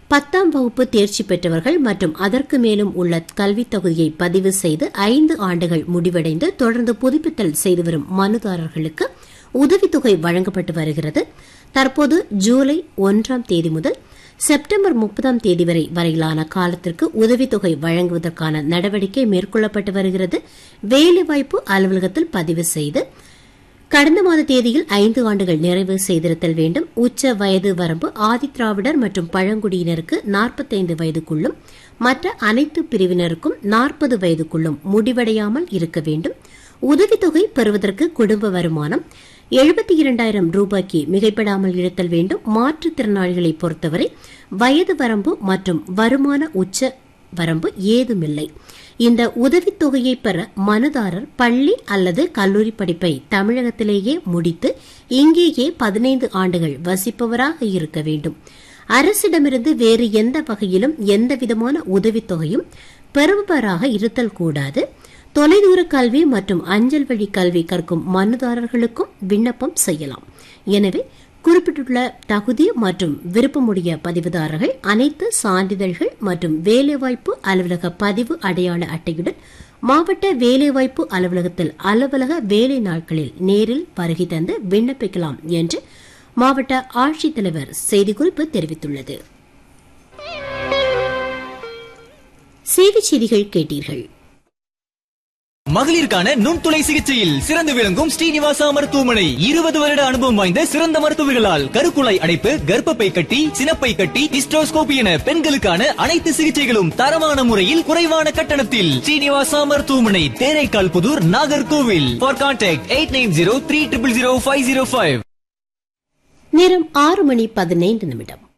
பத்தாம் வகுப்பு தேர்ச்சி பெற்றவர்கள் மற்றும் அதற்கு மேலும் உள்ள கல்வித் தொகுதியை பதிவு செய்து ஐந்து ஆண்டுகள் முடிவடைந்து தொடர்ந்து புதுப்பித்தல் செய்து வரும் மனுதாரர்களுக்கு உதவித்தொகை வழங்கப்பட்டு வருகிறது தற்போது ஜூலை ஒன்றாம் தேதி முதல் செப்டம்பர் முப்பதாம் தேதி வரை வரையிலான காலத்திற்கு உதவித்தொகை வழங்குவதற்கான நடவடிக்கை மேற்கொள்ளப்பட்டு வருகிறது வேலைவாய்ப்பு அலுவலகத்தில் பதிவு செய்து கடந்த மாத தேதியில் ஐந்து ஆண்டுகள் நிறைவு செய்திருத்தல் வேண்டும் உச்ச வயது வரம்பு ஆதிதிராவிடர் மற்றும் பழங்குடியினருக்கு நாற்பத்தைந்து வயதுக்குள்ளும் மற்ற அனைத்து பிரிவினருக்கும் நாற்பது வயதுக்குள்ளும் முடிவடையாமல் இருக்க வேண்டும் உதவித்தொகை பெறுவதற்கு குடும்ப வருமானம் எழுபத்தி இரண்டாயிரம் ரூபாய்க்கு மிகைப்படாமல் இருத்தல் வேண்டும் மாற்றுத்திறனாளிகளை பொறுத்தவரை வயது வரம்பு மற்றும் வருமான உச்ச வரம்பு ஏதுமில்லை இந்த உதவித்தொகையை பெற மனுதாரர் பள்ளி அல்லது கல்லூரி படிப்பை தமிழகத்திலேயே முடித்து இங்கேயே பதினைந்து ஆண்டுகள் வசிப்பவராக இருக்க வேண்டும் அரசிடமிருந்து வேறு எந்த வகையிலும் எந்தவிதமான உதவித்தொகையும் பெறுபவராக இருத்தல் கூடாது தொலைதூர கல்வி மற்றும் அஞ்சல் வழி கல்வி கற்கும் மனுதாரர்களுக்கும் விண்ணப்பம் செய்யலாம் எனவே குறிப்பிட்டுள்ள தகுதி மற்றும் விருப்பமுடைய பதிவுதாரர்கள் அனைத்து சான்றிதழ்கள் மற்றும் வேலைவாய்ப்பு அலுவலக பதிவு அடையாள அட்டையுடன் மாவட்ட வேலைவாய்ப்பு அலுவலகத்தில் அலுவலக வேலை நாட்களில் நேரில் வருகை தந்து விண்ணப்பிக்கலாம் என்று மாவட்ட ஆட்சித்தலைவர் செய்திக்குறிப்பு தெரிவித்துள்ளது செய்திச் செய்திகள் கேட்டீர்கள் மகளிருக்கான நுண்துளை சிகிச்சையில் சிறந்து விளங்கும் ஸ்ரீனிவாசா மருத்துவமனை இருபது வருட அனுபவம் வாய்ந்த சிறந்த மருத்துவர்களால் கருக்குழாய் அடைப்பு கர்ப்பப்பை கட்டி சினப்பை கட்டி ஹிஸ்டோஸ்கோபி என பெண்களுக்கான அனைத்து சிகிச்சைகளும் தரமான முறையில் குறைவான கட்டணத்தில் ஸ்ரீனிவாசா மருத்துவமனை Theraikkal Puthur Nagercoil for contact eight nine zero three triple zero five zero five நேரம் ஆறு மணி பதினைந்து நிமிடம்